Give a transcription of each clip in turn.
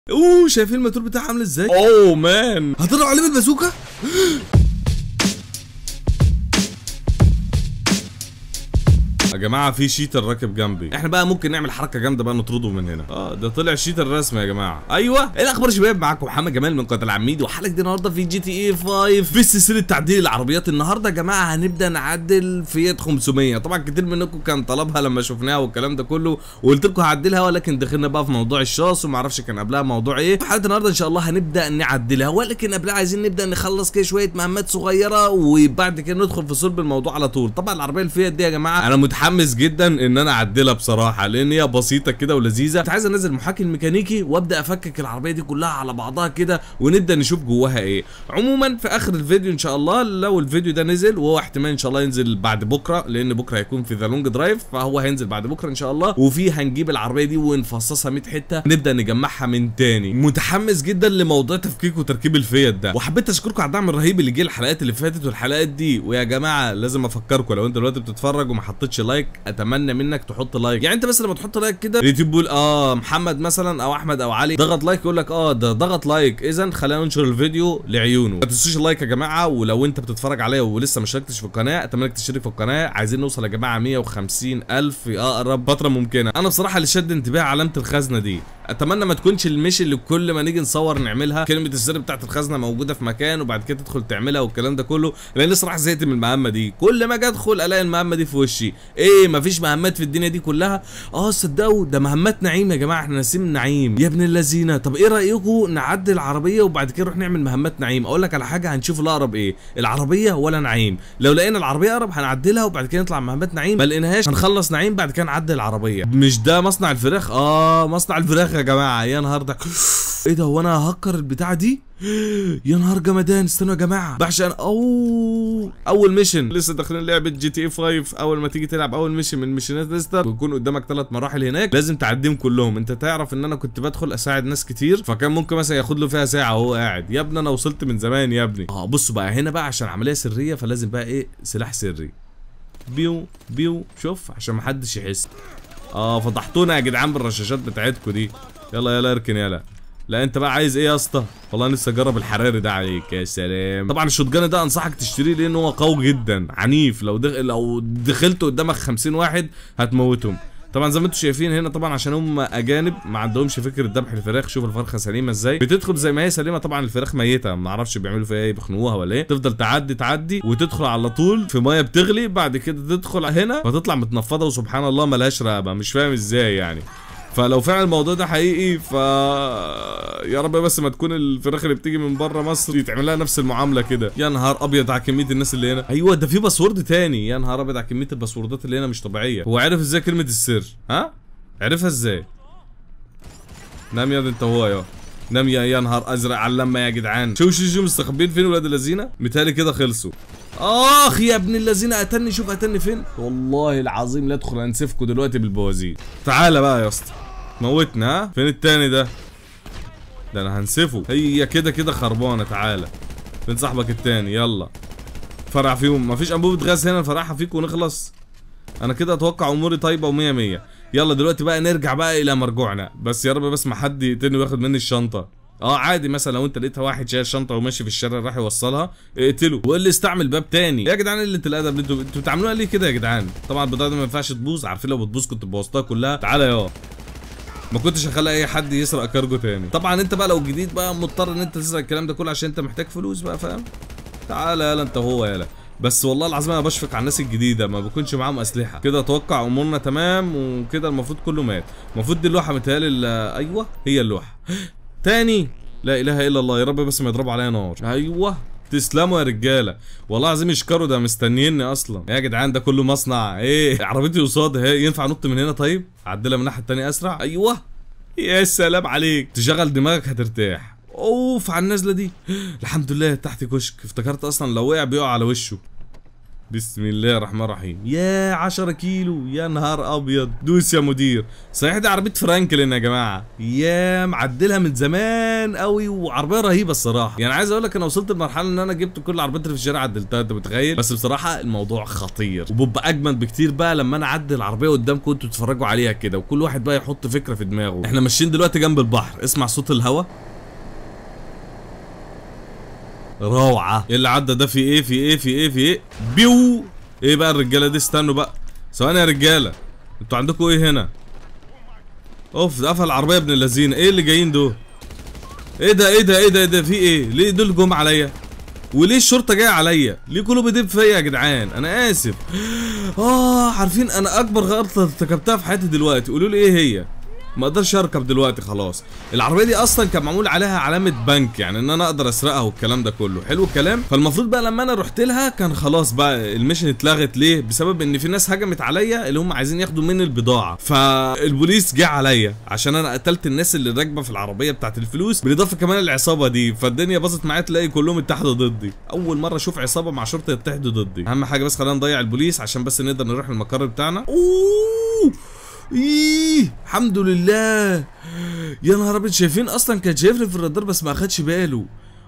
اوه شايفين الماتور بتاعها عامل ازاي اوه مان هتضرب عليه بالبازوكا يا جماعه في شيتر راكب جنبي احنا بقى ممكن نعمل حركه جامده بقى نطرده من هنا اه ده طلع شيتر رسمي يا جماعه ايوه ايه الاخبار يا شباب معاكم محمد جمال من قناه العميد وحلقه جديده النهارده في جي تي اي 5 في سلسله تعديل العربيات النهارده يا جماعه هنبدا نعدل فيات 500 طبعا كتير منكم كان طلبها لما شفناها والكلام ده كله وقلت لكم هعدلها ولكن دخلنا بقى في موضوع الشاص وما اعرفش كان قبلها موضوع ايه في حلقه النهارده ان شاء الله هنبدا نعدلها ولكن قبلها عايزين نبدا نخلص كده شويه مهمات صغيره وبعد كده ندخل في صلب الموضوع على طول طبعا العربيه الفيات دي يا جماعه انا متحمس جدا ان انا اعدلها بصراحه لان هي بسيطه كده ولذيذه كنت عايز انزل المحاكي الميكانيكي وابدا افكك العربيه دي كلها على بعضها كده ونبدا نشوف جواها ايه عموما في اخر الفيديو ان شاء الله لو الفيديو ده نزل وهو احتمال ان شاء الله ينزل بعد بكره لان بكره هيكون في ذا لونج درايف فهو هينزل بعد بكره ان شاء الله وفي هنجيب العربيه دي ونفصصها 100 حته نبدا نجمعها من تاني متحمس جدا لموضوع تفكيك وتركيب الفيات ده وحبيت اشكركم على الدعم الرهيب اللي جه الحلقات اللي فاتت والحلقات دي ويا جماعه لازم افكركم لو انت دلوقتي بتتفرج وما حطيتش لايك اتمنى منك تحط لايك يعني انت بس لما تحط لايك كده اليوتيوب بيقول اه محمد مثلا او احمد او علي ضغط لايك يقول لك اه ده ضغط لايك اذا خلينا ننشر الفيديو لعيونه ما تنسوش اللايك يا جماعه ولو انت بتتفرج عليا ولسه ما اشتركتش في القناه اتمنى انك تشترك في القناه عايزين نوصل يا جماعه 150 الف في اقرب فتره ممكنه انا بصراحه اللي شد انتباهي علامه الخزنه دي اتمنى ما تكونش المش اللي كل ما نيجي نصور نعملها كلمه السر بتاعت الخزنه موجوده في مكان وبعد كده تدخل تعملها والكلام ده كله لان الصراحه زهقت من المهمه دي كل ما اجي ادخل الاقي المهمه دي في وشي ايه مفيش مهمات في الدنيا دي كلها اه صدقوا ده مهمات نعيم يا جماعه احنا ناسيين نعيم يا ابن اللذينه طب ايه رايكم نعدل العربيه وبعد كده نروح نعمل مهمات نعيم اقول لك على حاجه هنشوف الاقرب ايه العربيه ولا نعيم لو لقينا العربيه اقرب هنعدلها وبعد كده نطلع مهمات نعيم ما لقيناهاش هنخلص نعيم بعد كده نعدل العربيه مش ده مصنع الفراخ اه مصنع الفراخ يا جماعه يا نهار ده ايه ده هو انا ههكر البتاعه دي يا نهار جمدان استنوا يا جماعه بعشق انا اوه اول ميشن لسه داخلين لعبه جي تي اي 5 اول ما تيجي تلعب اول ميشن من ميشنات ليستر ويكون قدامك ثلاث مراحل هناك لازم تعديهم كلهم انت تعرف ان انا كنت بدخل اساعد ناس كتير فكان ممكن مثلا ياخد له فيها ساعه وهو قاعد يا ابني انا وصلت من زمان يا ابني اه بصوا بقى هنا بقى عشان عمليه سريه فلازم بقى ايه سلاح سري بيو بيو شوف عشان محدش يحس اه فضحتونا يا جدعان بالرشاشات بتاعتكم دي يلا يلا اركن يلا لا انت بقى عايز ايه يا اسطى والله نفسي اجرب الحراري ده عليك يا سلام طبعا الشوتجان ده انصحك تشتريه لان هو قوي جدا عنيف لو دخل لو دخلت قدامك 50 واحد هتموتهم طبعا زي ما انتم شايفين هنا طبعا عشان هم اجانب ما عندهمش فكره ذبح الفراخ شوف الفرخه سليمه ازاي بتدخل زي ما هي سليمه طبعا الفراخ ميته ما اعرفش بيعملوا فيها ايه بيخنقوها ولا ايه تفضل تعدي تعدي وتدخل على طول في ميه بتغلي بعد كده تدخل هنا فتطلع متنفضه وسبحان الله ملهاش رقبه مش فاهم ازاي يعني فلو فعلا الموضوع ده حقيقي ف يا رب بس ما تكون الفراخ اللي بتيجي من بره مصر يتعمل لها نفس المعامله كده يا نهار ابيض على كميه الناس اللي هنا ايوه ده في باسورد تاني يا نهار ابيض على كميه الباسوردات اللي هنا مش طبيعيه هو عرف ازاي كلمه السر ها عرفها ازاي نام يا انت هو يا نام يا يا نهار ازرق على اللمه يا جدعان شو شو شو مستخبين فين ولاد اللذينه متهيألي كده خلصوا اخ يا ابن الذين قتلني شوف قتلني فين والله العظيم لا ادخل انسفكوا دلوقتي بالبوازيك تعالى بقى يا اسطى موتنا ها فين التاني ده ده انا هنسفه هي كده كده خربانه تعالى فين صاحبك التاني يلا فرع فيهم مفيش انبوبه غاز هنا نفرعها فيك ونخلص انا كده اتوقع اموري طيبه ومية مية يلا دلوقتي بقى نرجع بقى الى مرجوعنا بس يا رب بس ما حد يقتلني وياخد مني الشنطه اه عادي مثلا لو انت لقيتها واحد شايل شنطه وماشي في الشارع راح يوصلها اقتله وقول لي استعمل باب تاني يا جدعان اللي انت الادب انتوا انتوا بتعملوها ليه كده يا جدعان طبعا البضاعه دي ما ينفعش تبوظ عارفين لو بتبوظ كنت بوظتها كلها تعالى يا ما كنتش هخلي اي حد يسرق كارجو تاني طبعا انت بقى لو جديد بقى مضطر ان انت تسرق الكلام ده كله عشان انت محتاج فلوس بقى فاهم تعالى يلا انت هو يلا بس والله العظيم انا بشفق على الناس الجديده ما بيكونش معاهم اسلحه كده اتوقع امورنا تمام وكده المفروض كله مات المفروض دي اللوحه متهيألي ايوه هي اللوحه تاني لا اله الا الله يا رب بس ما يضربوا عليا نار ايوه تسلموا يا رجاله والله العظيم يشكروا ده مستنيني اصلا يا جدعان ده كله مصنع ايه عربيتي قصاد اهي ينفع انط من هنا طيب اعدلها من الناحيه التانيه اسرع ايوه يا سلام عليك تشغل دماغك هترتاح اوف على النازله دي الحمد لله تحت كشك افتكرت اصلا لو وقع بيقع على وشه بسم الله الرحمن الرحيم يا 10 كيلو يا نهار ابيض دوس يا مدير صحيح دي عربيه فرانكلين يا جماعه يا معدلها من زمان زمان قوي وعربيه رهيبه الصراحه يعني عايز اقول لك انا وصلت لمرحله ان انا جبت كل العربيات اللي في الشارع عدلتها انت متخيل بس بصراحه الموضوع خطير وبيبقى اجمل بكتير بقى لما انا اعدل العربيه قدامكم انتوا تتفرجوا عليها كده وكل واحد بقى يحط فكره في دماغه احنا ماشيين دلوقتي جنب البحر اسمع صوت الهوا روعه ايه اللي عدى ده في ايه في ايه في ايه في ايه بيو ايه بقى الرجاله دي استنوا بقى ثواني يا رجاله انتوا عندكم ايه هنا اوف ده قفل العربيه ابن اللذين ايه اللي جايين دول ايه ده ايه ده ايه ده ايه ده في ايه ليه دول جم عليا وليه الشرطه جايه عليا ليه كله بيدب فيا يا جدعان انا اسف اه عارفين انا اكبر غلطه ارتكبتها في حياتي دلوقتي قولوا لي ايه هي ما اقدرش اركب دلوقتي خلاص العربيه دي اصلا كان معمول عليها علامه بنك يعني ان انا اقدر اسرقها والكلام ده كله حلو الكلام فالمفروض بقى لما انا رحت لها كان خلاص بقى الميشن اتلغت ليه بسبب ان في ناس هجمت عليا اللي هم عايزين ياخدوا مني البضاعه فالبوليس جه عليا عشان انا قتلت الناس اللي راكبه في العربيه بتاعت الفلوس بالاضافه كمان العصابه دي فالدنيا باظت معايا تلاقي كلهم اتحدوا ضدي اول مره اشوف عصابه مع شرطه يتحدوا ضدي اهم حاجه بس خلينا نضيع البوليس عشان بس نقدر نروح المقر بتاعنا اوه ايه الحمد لله يا نهار ابيض شايفين اصلا كان شايفني في الرادار بس ما اخدش باله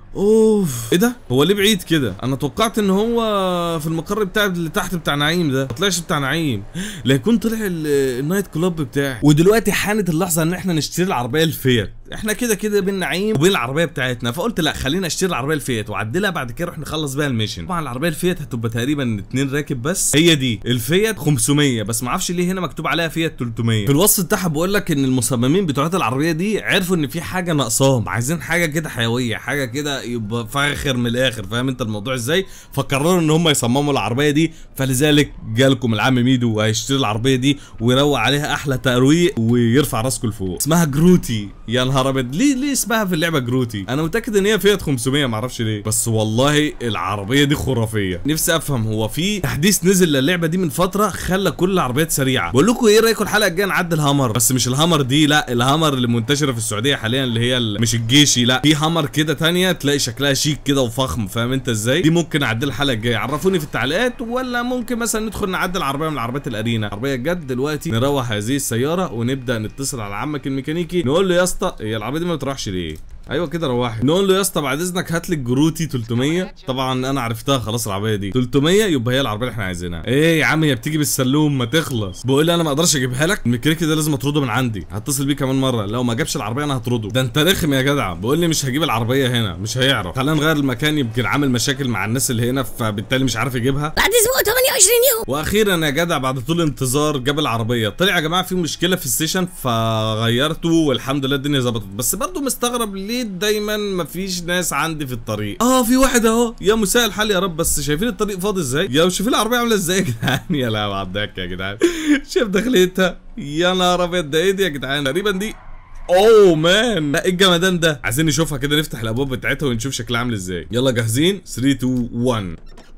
اوف ايه ده هو ليه بعيد كده انا توقعت ان هو في المقر بتاع اللي تحت بتاع نعيم ده ما طلعش بتاع نعيم لا يكون طلع ال- النايت كلاب بتاعي ودلوقتي حانت اللحظه ان احنا نشتري العربيه الفيات احنا كده كده بين نعيم وبين العربيه بتاعتنا فقلت لا خلينا اشتري العربيه الفيات واعدلها بعد كده نروح نخلص بيها الميشن طبعا العربيه الفيات هتبقى تقريبا اتنين راكب بس هي دي الفيات 500 بس ما اعرفش ليه هنا مكتوب عليها فيات 300 في الوصف بتاعها بقول لك ان المصممين بتوع العربيه دي عرفوا ان في حاجه ناقصاهم عايزين حاجه كده حيويه حاجه كده يبقى فاخر من الاخر فاهم انت الموضوع ازاي فقرروا ان هم يصمموا العربيه دي فلذلك جالكم العم ميدو وهيشتري العربيه دي ويروق عليها احلى ترويق ويرفع راسكم لفوق اسمها جروتي يا نهار ابيض ليه ليه اسمها في اللعبه جروتي انا متاكد ان هي فيات 500 معرفش ليه بس والله العربيه دي خرافيه نفسي افهم هو في تحديث نزل للعبه دي من فتره خلى كل العربيات سريعه بقول لكم ايه رايكم الحلقه الجايه نعدل هامر بس مش الهامر دي لا الهامر اللي منتشره في السعوديه حاليا اللي هي ال- مش الجيشي لا في هامر كده تانية تلاقي شكلها شيك كده وفخم فاهم انت ازاي دي ممكن نعدل الحلقه الجايه عرفوني في التعليقات ولا ممكن مثلا ندخل نعدل عربيه من العربيات الارينا عربيه جد دلوقتي نروح هذه السياره ونبدا نتصل على عمك الميكانيكي نقول له يا اسطى هي العربيه دي ما بتروحش ليه ايوه كده روحي نقول له يا اسطى بعد اذنك هات لي الجروتي 300 طبعا انا عرفتها خلاص العربيه دي 300 يبقى هي العربيه اللي احنا عايزينها ايه يا عم هي بتيجي بالسلوم ما تخلص بقول لي انا ما اقدرش اجيبها لك الميكانيكي ده لازم اطرده من عندي هتصل بيه كمان مره لو ما جابش العربيه انا هطرده ده انت رخم يا جدع بقول لي مش هجيب العربيه هنا مش هيعرف خلينا نغير المكان يمكن عامل مشاكل مع الناس اللي هنا فبالتالي مش عارف يجيبها بعد اسبوع 28 يوم واخيرا يا جدع بعد طول انتظار جاب العربيه طلع يا جماعه في مشكله في السيشن فغيرته والحمد لله الدنيا ظبطت بس برضه مستغرب ليه دايما مفيش ناس عندي في الطريق اه في واحد اهو يا مساء الحال يا رب بس شايفين الطريق فاضي ازاي يا شايفين العربيه عامله ازاي يا جدعان يا لا على الضحك يا جدعان شايف دخلتها يا نهار ابيض ده ايه دي يا جدعان تقريبا دي اوه مان لا ايه الجمدان ده عايزين نشوفها كده نفتح الابواب بتاعتها ونشوف شكلها عامل ازاي يلا جاهزين 3 2 1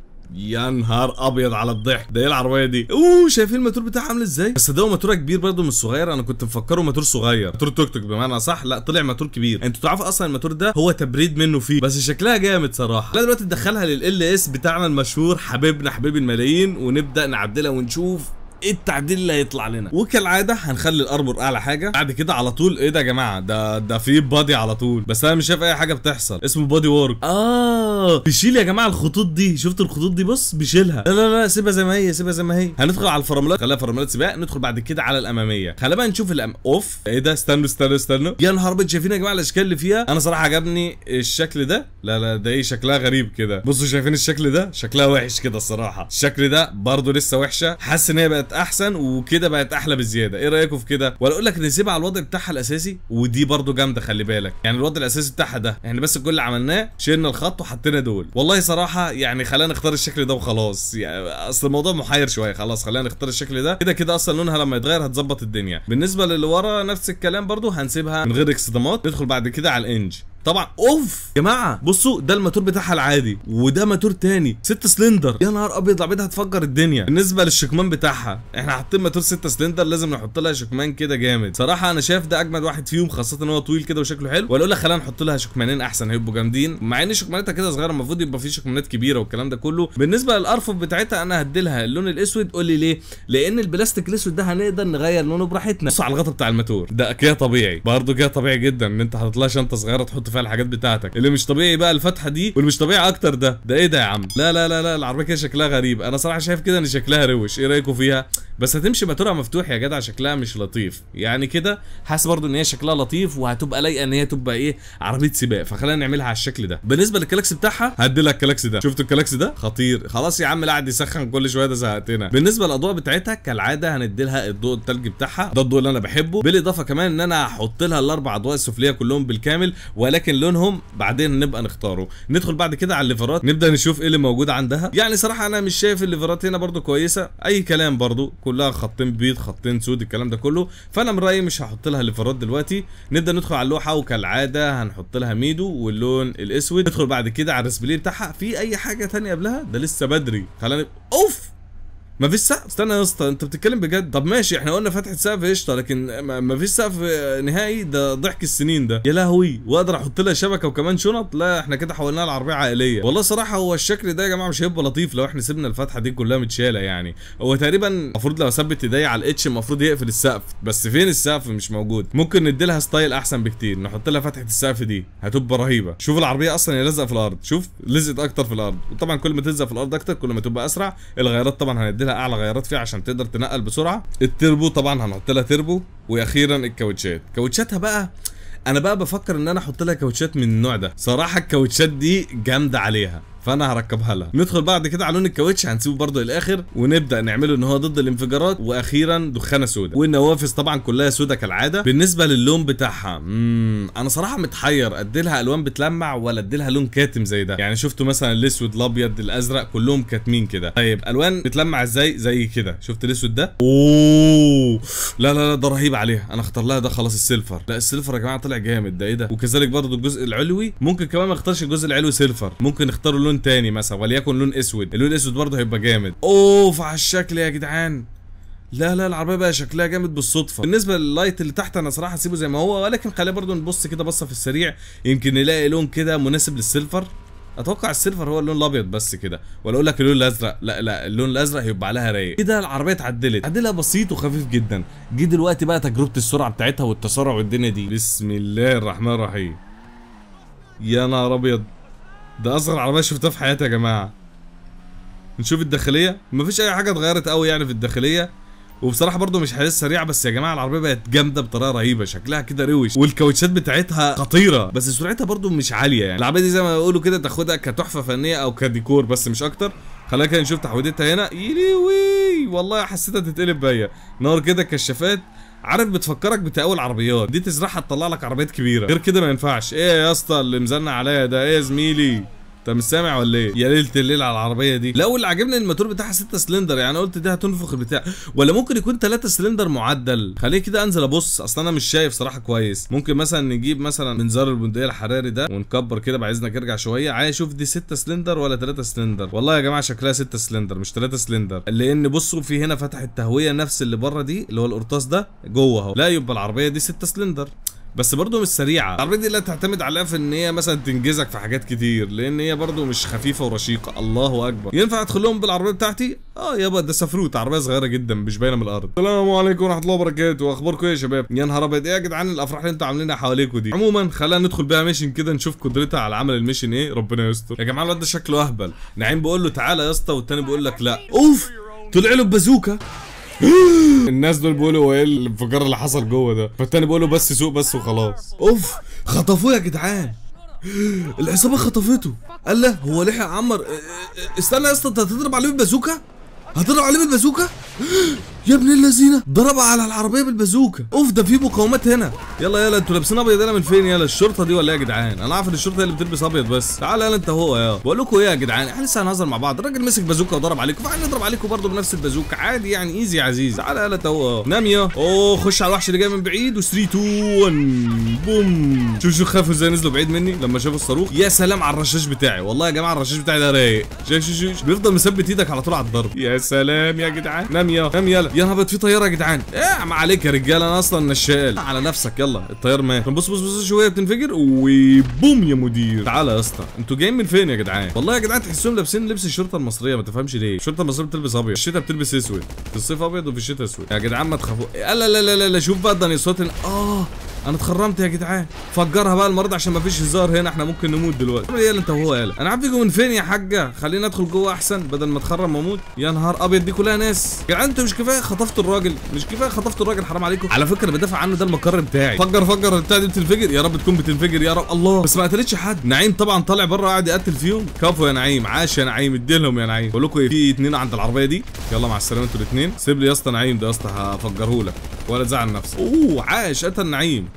يا نهار ابيض على الضحك ده ايه العربيه دي اوه شايفين الماتور بتاعها عامل ازاي بس ده هو موتور كبير برضه مش صغير انا كنت مفكره موتور صغير موتور توك توك بمعنى صح لا طلع موتور كبير انتوا تعرفوا اصلا الموتور ده هو تبريد منه فيه بس شكلها جامد صراحه لا دلوقتي ندخلها لل اس بتاعنا المشهور حبيبنا حبيب الملايين ونبدا نعدلها ونشوف ايه التعديل اللي هيطلع لنا وكالعاده هنخلي الاربور اعلى حاجه بعد كده على طول ايه ده يا جماعه ده ده في بادي على طول بس انا مش شايف اي حاجه بتحصل اسمه بادي وورك اه بيشيل يا جماعه الخطوط دي شفت الخطوط دي بص بيشيلها لا لا لا سيبها زي ما هي سيبها زي ما هي هندخل على الفراملات خليها فراملات سباق ندخل بعد كده على الاماميه خلينا بقى نشوف الأم... اوف ايه ده استنوا استنوا استنوا يا نهار ابيض شايفين يا جماعه الاشكال اللي فيها انا صراحه عجبني الشكل ده لا لا ده ايه شكلها غريب كده بصوا شايفين الشكل ده شكلها وحش كده الصراحه الشكل ده برضه لسه وحشه حاسس ان هي بقت احسن وكده بقت احلى بزياده ايه رايكم في كده ولا اقول لك نسيبها على الوضع بتاعها الاساسي ودي برضه جامده خلي بالك يعني الوضع الاساسي بتاعها ده احنا بس كل اللي عملناه شلنا الخط وحطينا دول والله صراحه يعني خلينا نختار الشكل ده وخلاص يعني اصل الموضوع محير شويه خلاص خلينا نختار الشكل ده كده كده اصلا لونها لما يتغير هتظبط الدنيا بالنسبه للي ورا نفس الكلام برضه هنسيبها من غير اكسدامات ندخل بعد كده على الانج طبعا اوف يا جماعه بصوا ده الماتور بتاعها العادي وده ماتور تاني 6 سلندر يا نهار ابيض العربيه دي هتفجر الدنيا بالنسبه للشكمان بتاعها احنا حاطين ماتور 6 سلندر لازم نحط لها شكمان كده جامد صراحه انا شايف ده اجمد واحد فيهم خاصه ان هو طويل كده وشكله حلو ولا اقول لك خلينا نحط لها شكمانين احسن هيبقوا جامدين مع ان شكمانتها كده صغيره المفروض يبقى في شكمانات كبيره والكلام ده كله بالنسبه للارفف بتاعتها انا هديلها اللون الاسود قول لي ليه لان البلاستيك الاسود ده هنقدر نغير لونه براحتنا بص على الغطا بتاع الماتور ده كده طبيعي برضه كده طبيعي جدا ان انت حاطط لها شنطه صغيره تحط فيها الحاجات بتاعتك اللي مش طبيعي بقى الفتحه دي واللي مش طبيعي اكتر ده ده ايه ده يا عم لا لا لا لا العربيه كده شكلها غريب انا صراحه شايف كده ان شكلها روش ايه رايكم فيها بس هتمشي ماتورها مفتوح يا جدع شكلها مش لطيف يعني كده حاسس برضو ان هي شكلها لطيف وهتبقى لايقه ان هي تبقى ايه عربيه سباق فخلينا نعملها على الشكل ده بالنسبه للكلاكس بتاعها هدي لك الكلاكس ده شفتوا الكلاكس ده خطير خلاص يا عم لا قاعد يسخن كل شويه ده زهقتنا بالنسبه للاضواء بتاعتها كالعاده هندي لها الضوء التلج بتاعها ده الضوء اللي انا بحبه بالاضافه كمان ان انا هحط لها الاربع اضواء السفليه كلهم بالكامل ولكن لونهم بعدين نبقى نختاره ندخل بعد كده على الليفرات نبدا نشوف ايه اللي موجود عندها يعني صراحه انا مش شايف الليفرات هنا برضو كويسه اي كلام برضو كلها خطين بيض خطين سود الكلام ده كله فانا من رايي مش هحط لها ليفرات دلوقتي نبدا ندخل على اللوحه وكالعاده هنحط لها ميدو واللون الاسود ندخل بعد كده على الرسبلي بتاعها في اي حاجه تانية قبلها ده لسه بدري خلينا اوف ما فيش سقف استنى يا اسطى انت بتتكلم بجد طب ماشي احنا قلنا فتحه سقف قشطه لكن ما- ما فيش سقف نهائي ده ضحك السنين ده يا لهوي واقدر احط لها شبكه وكمان شنط لا احنا كده حولناها لعربيه عائليه والله صراحه هو الشكل ده يا جماعه مش هيبقى لطيف لو احنا سيبنا الفتحه دي كلها متشاله يعني هو تقريبا المفروض لو اثبت ايديا على الاتش المفروض يقفل السقف بس فين السقف مش موجود ممكن ندي لها ستايل احسن بكتير نحط لها فتحه السقف دي هتبقى رهيبه شوف العربيه اصلا هي لازقه في الارض شوف لزقت اكتر في الارض وطبعا كل ما تلزق في الارض اكتر كل ما تبقى اسرع الغيارات طبعا هندي لها اعلى غيارات فيها عشان تقدر تنقل بسرعه التربو طبعا هنحط لها تربو واخيرا الكاوتشات كاوتشاتها بقى انا بقى بفكر ان انا احط لها كاوتشات من النوع ده صراحه الكاوتشات دي جامده عليها فانا هركبها لها ندخل بعد كده على لون الكاوتش هنسيبه برضه للاخر ونبدا نعمله ان هو ضد الانفجارات واخيرا دخانه سودا والنوافذ طبعا كلها سودا كالعاده بالنسبه للون بتاعها امم انا صراحه متحير ادي لها الوان بتلمع ولا ادي لها لون كاتم زي ده يعني شفتوا مثلا الاسود الابيض الازرق كلهم كاتمين كده طيب الوان بتلمع ازاي زي كده شفت الاسود ده اوه لا لا لا ده رهيب عليها انا اختار لها ده خلاص السيلفر لا السيلفر يا جماعه طلع جامد ده ايه ده وكذلك برضو الجزء العلوي ممكن كمان ما اختارش الجزء العلوي سيلفر ممكن نختار لون تاني مثلا وليكن لون اسود اللون الاسود برضه هيبقى جامد اوف على الشكل يا جدعان لا لا العربيه بقى شكلها جامد بالصدفه بالنسبه لللايت اللي تحت انا صراحه اسيبه زي ما هو ولكن خلينا برضو نبص كده بصه في السريع يمكن نلاقي لون كده مناسب للسيلفر اتوقع السيلفر هو اللون الابيض بس كده ولا اقول لك اللون الازرق لا لا اللون الازرق هيبقى عليها رايق كده العربيه اتعدلت تعديلها بسيط وخفيف جدا جه دلوقتي بقى تجربه السرعه بتاعتها والتسارع والدنيا دي بسم الله الرحمن الرحيم يا نهار ابيض ده اصغر عربيه شفتها في حياتي يا جماعه نشوف الداخليه مفيش اي حاجه اتغيرت قوي يعني في الداخليه وبصراحه برضو مش حديث سريع بس يا جماعه العربيه بقت جامده بطريقه رهيبه شكلها كده روش والكاوتشات بتاعتها خطيره بس سرعتها برضو مش عاليه يعني العربيه دي زي ما بيقولوا كده تاخدها كتحفه فنيه او كديكور بس مش اكتر خلينا كده نشوف تحويدتها هنا يليوي والله حسيتها تتقلب بيا نار كده كشافات عارف بتفكرك بتقاول عربيات دي تزرعها تطلع لك عربيات كبيره غير كده ما ينفعش ايه يا اسطى اللي مزنق عليا ده ايه يا زميلي انت مش سامع ولا ايه؟ يا ليله الليل على العربيه دي، لا واللي عاجبني الموتور بتاعها 6 سلندر يعني قلت دي هتنفخ البتاع ولا ممكن يكون 3 سلندر معدل، خليه كده انزل ابص اصل انا مش شايف صراحه كويس، ممكن مثلا نجيب مثلا منظار البندقيه الحراري ده ونكبر كده بعد اذنك ارجع شويه عايز اشوف دي 6 سلندر ولا 3 سلندر، والله يا جماعه شكلها 6 سلندر مش 3 سلندر، لان بصوا في هنا فتح التهويه نفس اللي بره دي اللي هو القرطاس ده جوه اهو، لا يبقى العربيه دي 6 سلندر. بس برضه مش سريعه العربيه دي لا تعتمد عليها في ان هي مثلا تنجزك في حاجات كتير لان هي برضه مش خفيفه ورشيقه الله اكبر ينفع ادخل لهم بالعربيه بتاعتي اه يابا ده سفروت عربيه صغيره جدا مش باينه من الارض السلام عليكم ورحمه الله وبركاته اخباركم ايه يا شباب يا نهار ابيض ايه يا جدعان الافراح اللي انتوا عاملينها حواليكم دي عموما خلينا ندخل بيها ميشن كده نشوف قدرتها على عمل الميشن ايه ربنا يستر يا جماعه الواد ده شكله اهبل نعيم بيقول له تعالى يا اسطى والتاني بيقول لك لا اوف طلع له ببازوكا الناس دول بيقولوا هو ايه الانفجار اللي حصل جوه ده فالتاني بيقول له بس سوق بس وخلاص اوف خطفوه يا جدعان العصابه خطفته قال له هو لحق عمر اه، اه، استنى يا اسطى انت هتضرب عليه ببازوكا هتضرب عليه بالبازوكا يا ابن اللذينه ضرب على العربيه بالبازوكا اوف ده في مقاومات هنا يلا يلا انتوا لابسين ابيض انا من فين يلا الشرطه دي ولا ايه يا جدعان انا عارف ان الشرطه هي اللي بتلبس ابيض بس تعال يلا انت هو يا بقول لكم ايه يا جدعان احنا لسه هنهزر مع بعض الراجل مسك بازوكا وضرب عليكم فاحنا نضرب عليكم برضه بنفس البازوكا عادي يعني ايزي يا عزيز تعال يلا انت هو نام يا اوه خش على الوحش اللي جاي من بعيد و3 2 1 بوم شوف شوف خافوا ازاي نزلوا بعيد مني لما شافوا الصاروخ يا سلام على الرشاش بتاعي والله يا جماعه الرشاش بتاعي ده رايق شوف شوف شوف بيفضل مثبت ايدك على طول على الضرب يا سلام يا جدعان نام يا نام يلا يا نهار في طياره يا جدعان ايه ما عليك يا رجاله انا اصلا نشال على نفسك يلا الطيار مات طب بص بص بص شويه بتنفجر وبوم يا مدير تعالى يا اسطى انتوا جايين من فين يا جدعان والله يا جدعان تحسهم لابسين لبس الشرطه المصريه ما تفهمش ليه الشرطه المصريه بتلبس ابيض الشتاء بتلبس اسود في الصيف ابيض وفي الشتاء اسود يا جدعان ما تخافوا لا لا لا لا لا شوف بقى الديناصورات ال- اه انا اتخرمت يا جدعان فجرها بقى المره دي عشان ما فيش هزار هنا احنا ممكن نموت دلوقتي يلا انت وهو يلا انا عارف يجوا من فين يا حاجه خلينا ادخل جوه احسن بدل ما اتخرم واموت يا نهار ابيض دي كلها ناس يا جدعان انتوا مش كفايه خطفتوا الراجل مش كفايه خطفتوا الراجل حرام عليكم على فكره بدافع عنه ده المقر بتاعي فجر فجر البتاع دي بتنفجر يا رب تكون بتنفجر يا رب الله بس ما قتلتش حد نعيم طبعا طالع بره قاعد يقتل فيهم كفو يا نعيم عاش يا نعيم اديلهم يا نعيم بقول لكم ايه في اتنين عند العربيه دي يلا مع السلامه انتوا الاثنين سيب لي يا اسطى نعيم ده يا اسطى هفجره لك ولا تزعل نفسك اوه عاش قتل نعيم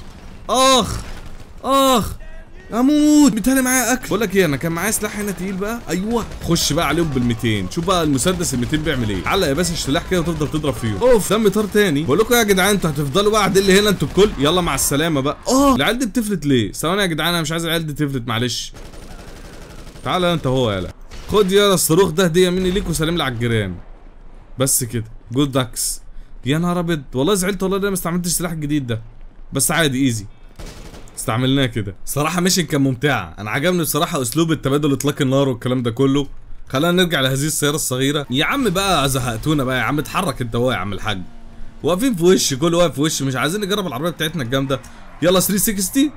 اخ اخ اموت بيتهيألي معايا اكل بقول لك ايه انا كان معايا سلاح هنا تقيل بقى ايوه خش بقى عليهم بال 200 شوف بقى المسدس ال 200 بيعمل ايه علق يا باشا السلاح كده وتفضل تضرب فيهم اوف دم طار تاني بقول لكم يا جدعان انتوا هتفضلوا بقى قاعدين لي هنا انتوا الكل يلا مع السلامه بقى اه العيال دي بتفلت ليه ثواني يا جدعان انا مش عايز العيال دي تفلت معلش تعالى انت هو يلا خد يا الصاروخ ده هديه مني ليك وسلم لي على الجيران بس كده جود داكس يا نهار ابيض والله زعلت والله إن انا ما استعملتش السلاح الجديد ده بس عادي ايزي استعملناه كده صراحة ميشن كان ممتعة انا عجبني بصراحة اسلوب التبادل اطلاق النار والكلام ده كله خلينا نرجع لهذه السيارة الصغيرة يا عم بقى زهقتونا بقى يا عم اتحرك انت هو يا عم الحاج واقفين في وش كل واقف في وش مش عايزين نجرب العربية بتاعتنا الجامدة يلا 360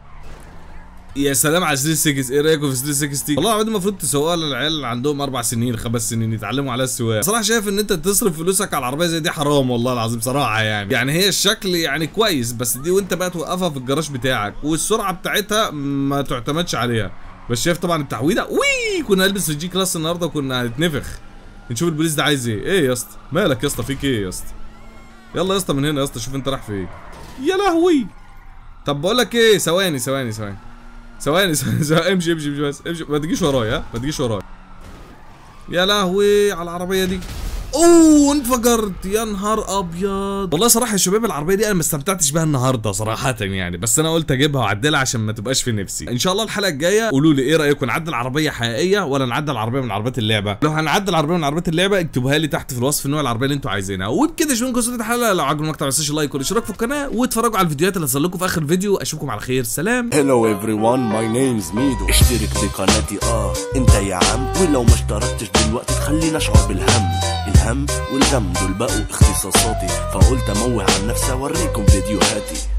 يا سلام على 360 ايه رايكم في 360 والله العظيم المفروض تسوقها للعيال اللي عندهم اربع سنين خمس سنين يتعلموا على السواقه صراحه شايف ان انت تصرف فلوسك على العربيه زي دي حرام والله العظيم صراحه يعني يعني هي الشكل يعني كويس بس دي وانت بقى توقفها في الجراج بتاعك والسرعه بتاعتها ما تعتمدش عليها بس شايف طبعا التحويله وي كنا نلبس الجي كلاس النهارده وكنا هنتنفخ نشوف البوليس ده عايز ايه ايه يا اسطى مالك يا اسطى فيك ايه يا اسطى يلا يا اسطى من هنا يا اسطى شوف انت رايح فين يا لهوي طب بقول لك ايه ثواني ثواني ثواني ثواني ثواني ثواني امشي امشي امشي بس امشي ما تجيش ورايا ها ما تجيش ورايا يا لهوي على العربيه دي اوه انفجرت يا نهار ابيض والله صراحه يا شباب العربيه دي انا ما استمتعتش بيها النهارده صراحه يعني بس انا قلت اجيبها واعدلها عشان ما تبقاش في نفسي ان شاء الله الحلقه الجايه قولوا لي ايه رايكم نعدل عربيه حقيقيه ولا نعدل عربيه من عربيات اللعبه لو هنعدل عربيه من عربيات اللعبه اكتبوها لي تحت في الوصف نوع العربيه اللي انتوا عايزينها وبكده شوفوا قصه الحلقه لو عجبكم المقطع ما تنسوش لايك والاشتراك في القناه واتفرجوا على الفيديوهات اللي هتظهر لكم في اخر الفيديو اشوفكم على خير سلام Hello everyone my name's ميدو اشترك في قناتي اه انت يا عم ولو ما اشتركتش دلوقتي تخليني اشعر بالهم الهم والغم دول بقوا اختصاصاتي فقلت اموه عن نفسي اوريكم فيديوهاتي